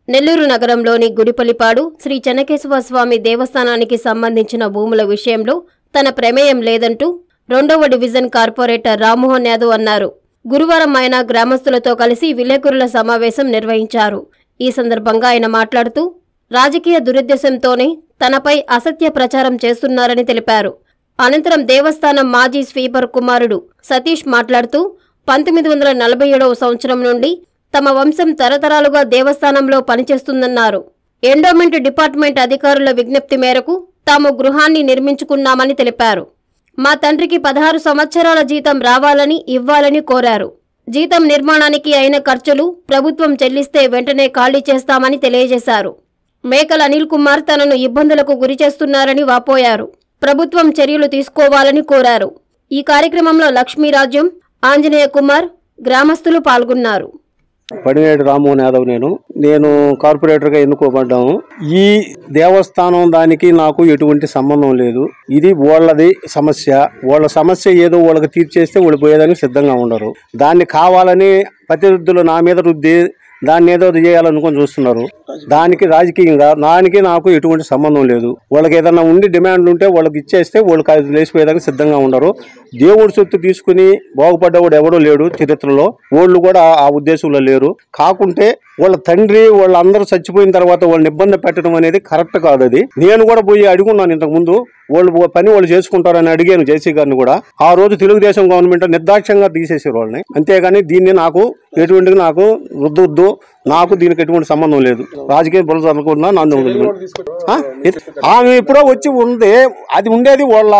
నెల్లూరు నగరంలోని గుడిపల్లిపాడు శ్రీ చెన్నకేశవ స్వామి దేవస్థానానికి సంబంధించిన భూముల విషయంలో తన ప్రమేయం లేదంటూ రెండవ డివిజన్ కార్పొరేటర్ రామ్మోహన్ యాదవ్ అన్నారు గురువారం ఆయన గ్రామస్తులతో కలిసి విలేకరుల సమావేశం నిర్వహించారు ఈ సందర్భంగా ఆయన మాట్లాడుతూ రాజకీయ దురుద్దేశంతోనే తనపై అసత్య ప్రచారం చేస్తున్నారని తెలిపారు అనంతరం దేవస్థానం మాజీ స్వీపర్ కుమారుడు సతీష్ మాట్లాడుతూ పంతొమ్మిది వందల నలభై ఏడవ సంవత్సరం నుండి తమ వంశం తరతరాలుగా దేవస్థానంలో పనిచేస్తుందన్నారు ఎండోమెంట్ డిపార్ట్మెంట్ అధికారుల విజ్ఞప్తి మేరకు తాము గృహాన్ని నిర్మించుకున్నామని తెలిపారు మా తండ్రికి పదహారు సంవత్సరాల జీతం రావాలని ఇవ్వాలని కోరారు జీతం నిర్మాణానికి అయిన ఖర్చులు ప్రభుత్వం చెల్లిస్తే వెంటనే ఖాళీ చేస్తామని తెలియజేశారు మేకల అనిల్ కుమార్ తనను ఇబ్బందులకు గురిచేస్తున్నారని వాపోయారు ప్రభుత్వం చర్యలు తీసుకోవాలని కోరారు ఈ కార్యక్రమంలో లక్ష్మీరాజ్యం ఆంజనేయ కుమార్ గ్రామస్తులు పాల్గొన్నారు పడినేడు రామ్మోహన్ యాదవ్ నేను నేను కార్పొరేటర్గా ఎన్నుకోబడ్డాము ఈ దేవస్థానం దానికి నాకు ఎటువంటి సంబంధం లేదు ఇది వాళ్ళది సమస్య వాళ్ళ సమస్య ఏదో వాళ్ళకి తీర్చేస్తే వాళ్ళు పోయేదానికి సిద్ధంగా ఉండరు దాన్ని కావాలని ప్రతిరుద్ధులు నా మీద రుద్ది దాన్ని ఏదో చేయాలనుకొని చూస్తున్నారు దానికి రాజకీయంగా దానికి నాకు ఎటువంటి సంబంధం లేదు వాళ్ళకి ఏదైనా ఉండి డిమాండ్ ఉంటే వాళ్ళకి ఇచ్చేస్తే వాళ్ళకి అది లేచిపోయేదానికి సిద్ధంగా ఉండరు దేవుడి సొత్తు తీసుకుని బాగుపడ్డవాడు ఎవడూ లేడు చరిత్రలో వాళ్ళు కూడా ఆ ఉద్దేశంలో లేరు కాకుంటే వాళ్ళ తండ్రి వాళ్ళందరూ చచ్చిపోయిన తర్వాత వాళ్ళని ఇబ్బంది పెట్టడం అనేది కరెక్ట్ కాదు అది నేను కూడా పోయి అడుగున్నాను ఇంతకు ముందు వాళ్ళు పో- పని వాళ్ళు చేసుకుంటారని అడిగాను జేసీ గారిని కూడా ఆ రోజు తెలుగుదేశం గవర్నమెంట్ నిర్దాక్ష్యంగా తీసేసారు వాళ్ళని అంతేగాని దీన్ని నాకు ఎటువంటి నాకు రుద్దొద్దు నాకు దీనికి ఎటువంటి సంబంధం లేదు రాజకీయ బుల్ల చదువుకున్నా నన్ను వదిలి- ఆ? ఇది- ఆమె ఎప్పుడో వచ్చి ఉంది అది ఉండేది వాళ్ళ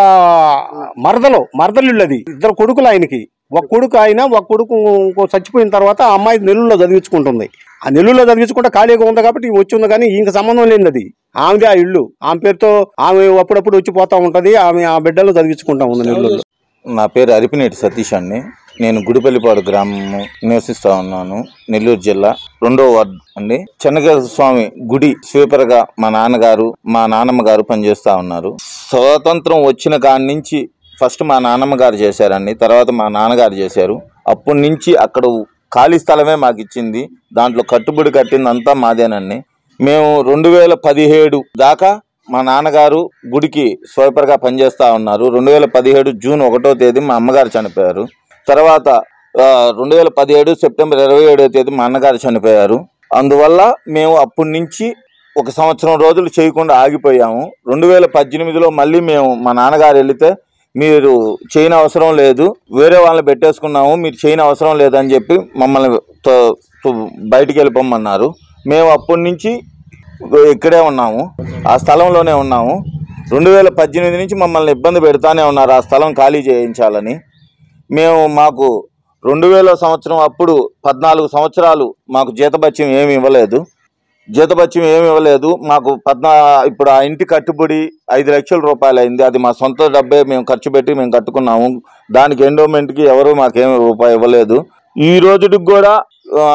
మరదలు మరదలు అది ఇద్దరు కొడుకులు ఆయనకి ఒక కొడుకు ఆయన ఒక కొడుకు ఇంకో చచ్చిపోయిన తర్వాత ఆ అమ్మాయి నెల్లూరులో చదివించుకుంటుంది ఆ నెల్లూరులో చదివించుకుంటే ఖాళీగా ఉంది కాబట్టి ఈమె వచ్చి ఉంది కానీ ఇంక సంబంధం లేనిది అది ఆమెదే ఆ ఇల్లు ఆమె పేరుతో ఆమె అప్పుడప్పుడు వచ్చి పోతా ఉంటది ఆమె ఆ బిడ్డలు చదివించుకుంటా ఉంది నెల్లూరులో నా పేరు అరిపినేటి సతీష్ అండి నేను గుడిపల్లిపాడు గ్రామం నివసిస్తా ఉన్నాను నెల్లూరు జిల్లా రెండో వార్డు అండి చెన్నకేశ్వర స్వామి గుడి స్వీపర్ గా మా నాన్నగారు మా నాన్నమ్మ గారు పనిచేస్తా ఉన్నారు స్వాతంత్రం వచ్చిన కాడి నుంచి ఫస్ట్ మా నాన్నమ్మ గారు చేశారండి తర్వాత మా నాన్నగారు చేశారు అప్పటి నుంచి అక్కడ ఖాళీ స్థలమే మాకు ఇచ్చింది దాంట్లో కట్టుబడి కట్టిందంతా మాదేనండి మేము రెండు వేల పదిహేడు దాకా మా నాన్నగారు గుడికి స్వైపర్గా పనిచేస్తూ ఉన్నారు రెండు వేల పదిహేడు జూన్ ఒకటో తేదీ మా అమ్మగారు చనిపోయారు తర్వాత ఆ, రెండు వేల పదిహేడు సెప్టెంబర్ ఇరవై ఏడో తేదీ మా అన్నగారు చనిపోయారు అందువల్ల మేము అప్పటి నుంచి ఒక సంవత్సరం రోజులు చేయకుండా ఆగిపోయాము రెండు వేల పద్దెనిమిదిలో మళ్ళీ మేము మా నాన్నగారు వెళితే మీరు చేయని అవసరం లేదు వేరే వాళ్ళని పెట్టేసుకున్నాము మీరు చేయని అవసరం లేదని చెప్పి మమ్మల్ని తో- తో- బయటికి వెళ్ళిపోమన్నారు మేము అప్పటి నుంచి ఇక్కడే ఉన్నాము ఆ స్థలంలోనే ఉన్నాము రెండు వేల పద్దెనిమిది నుంచి మమ్మల్ని ఇబ్బంది పెడతానే ఉన్నారు ఆ స్థలం ఖాళీ చేయించాలని మేము మాకు రెండు వేల సంవత్సరం అప్పుడు పద్నాలుగు సంవత్సరాలు మాకు జీతభత్యం ఏమి ఇవ్వలేదు జీతభత్యం ఏమి ఇవ్వలేదు మాకు పద్నా ఇప్పుడు ఆ ఇంటి కట్టుబడి ఐదు లక్షల రూపాయలు అయింది అది మా సొంత డబ్బే మేము ఖర్చు పెట్టి మేము కట్టుకున్నాము దానికి ఎండోమెంట్కి ఎవరు మాకేమి రూపాయి ఇవ్వలేదు ఈ రోజుకి కూడా ఆ,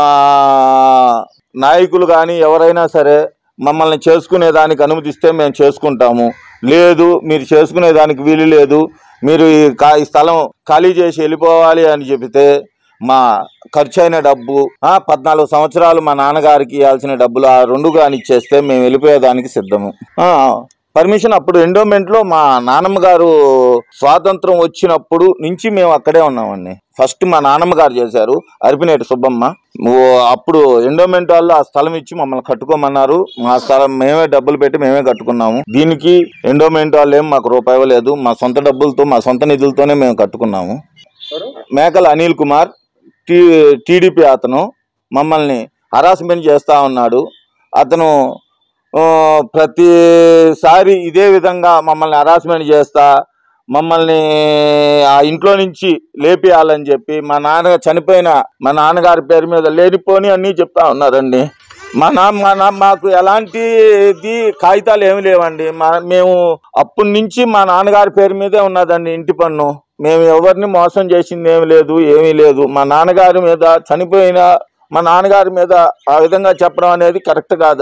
నాయకులు కానీ ఎవరైనా సరే మమ్మల్ని చేసుకునే దానికి అనుమతిస్తే మేము చేసుకుంటాము లేదు మీరు చేసుకునే దానికి వీలు లేదు మీరు ఈ కా ఈ స్థలం ఖాళీ చేసి వెళ్ళిపోవాలి అని చెబితే మా ఖర్చు అయిన డబ్బు ఆ, పద్నాలుగు సంవత్సరాలు మా నాన్నగారికి ఇవ్వాల్సిన డబ్బులు ఆ రెండు కానీ ఇచ్చేస్తే మేము వెళ్ళిపోయేదానికి సిద్ధము ఆ, పర్మిషన్ అప్పుడు ఎండోమెంట్లో మా నాన్నమ్మ గారు స్వాతంత్రం వచ్చినప్పుడు నుంచి మేము అక్కడే ఉన్నామండి ఫస్ట్ మా నాన్నమ్మ గారు చేశారు అరిపినేటి సుబ్బమ్మ ఓ అప్పుడు ఎండోమెంట్ వాళ్ళు ఆ స్థలం ఇచ్చి మమ్మల్ని కట్టుకోమన్నారు మా స్థలం మేమే డబ్బులు పెట్టి మేమే కట్టుకున్నాము దీనికి ఎండోమెంట్ వాళ్ళు ఏం మాకు రూపాయి ఇవ్వలేదు మా సొంత డబ్బులతో మా సొంత నిధులతోనే మేము కట్టుకున్నాము మేకల అనిల్ కుమార్ టీ టీడీపీ అతను మమ్మల్ని హరాస్మెంట్ చేస్తూ ఉన్నాడు అతను ఆ, ప్రతిసారి ఇదే విధంగా మమ్మల్ని హరాస్మెంట్ చేస్తా మమ్మల్ని ఆ ఇంట్లో నుంచి లేపేయాలని చెప్పి మా నాన్న చనిపోయిన మా నాన్నగారి పేరు మీద లేనిపోని అన్నీ చెప్తా ఉన్నారండి మా నాన్న మా నాన్న మాకు ఎలాంటిది కాగితాలు ఏమి లేవండి మా మేము అప్పటి నుంచి మా నాన్నగారి పేరు మీదే ఉన్నదండి ఇంటి పన్ను మేము ఎవరిని మోసం చేసింది ఏమి లేదు ఏమీ లేదు మా నాన్నగారి మీద చనిపోయిన మా నాన్నగారి మీద ఆ విధంగా చెప్పడం అనేది కరెక్ట్ కాదండి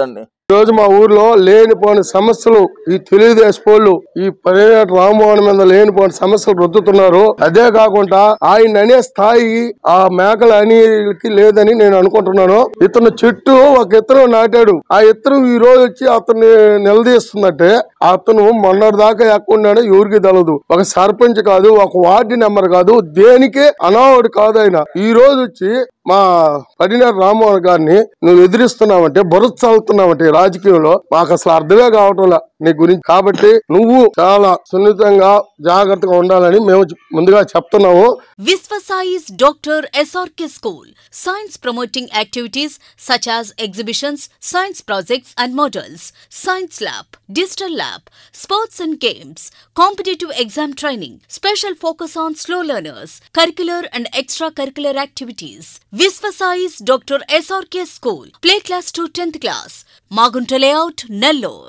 ఈ రోజు మా ఊర్లో లేనిపోని సమస్యలు ఈ తెలుగుదేశం వాళ్ళు ఈ పర్యాటక రామ్మోహన్ మీద లేనిపోని సమస్యలు రుద్దుతున్నారు అదే కాకుండా ఆయన అనే స్థాయి ఆ మేకల అనికి లేదని నేను అనుకుంటున్నాను ఇతను చెట్టు ఒక ఇతను నాటాడు ఆ ఇతను ఈ రోజు వచ్చి అతన్ని నిలదీస్తుందంటే అతను మొన్నటి దాకా ఎక్కున్నాడు ఎవరికి తెలదు ఒక సర్పంచ్ కాదు ఒక వార్డు నెంబర్ కాదు దేనికి అనావుడు కాదు ఆయన ఈ రోజు వచ్చి మా పడినారు రామ్మోహన్ గారిని నువ్వు ఎదిరిస్తున్నావంటే బురద చల్లుతున్నావంటే ఈ రాజకీయంలో మాకు అసలు అర్థమే కావటంలా నీ గురించి కాబట్టి నువ్వు చాలా సున్నితంగా జాగ్రత్తగా ఉండాలని మేము ముందుగా చెప్తున్నాము Visvasai's Dr. SRK School. Science promoting activities such as exhibitions, science projects and models, science lab, digital lab, sports and games, competitive exam training, special focus on slow learners, curricular and extracurricular activities. Visvasai's Dr. SRK School. Play class to 10th class. Magunta layout, Nellore.